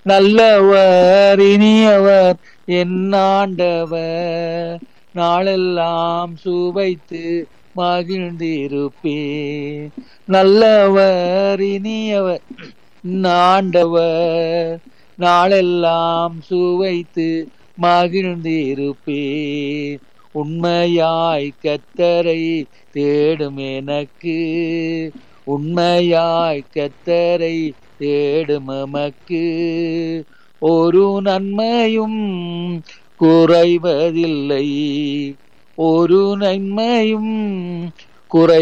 நல்லவர் இனியவர் என் ஆண்டவர் நாளெல்லாம் சுவைத்து மகிழ்ந்திருப்பேன் நல்லவர் இனியவர் என் ஆண்டவர் நாளெல்லாம் சுவைத்து மகிழ்ந்திருப்பேன் உண்மையாய் கத்தரை தேடும் எனக்கு உண்மையாய் கத்தரை தேடும் எமக்கு ஒரு நன்மையும் குறைவதில்லை ஒரு நன்மையும் குறை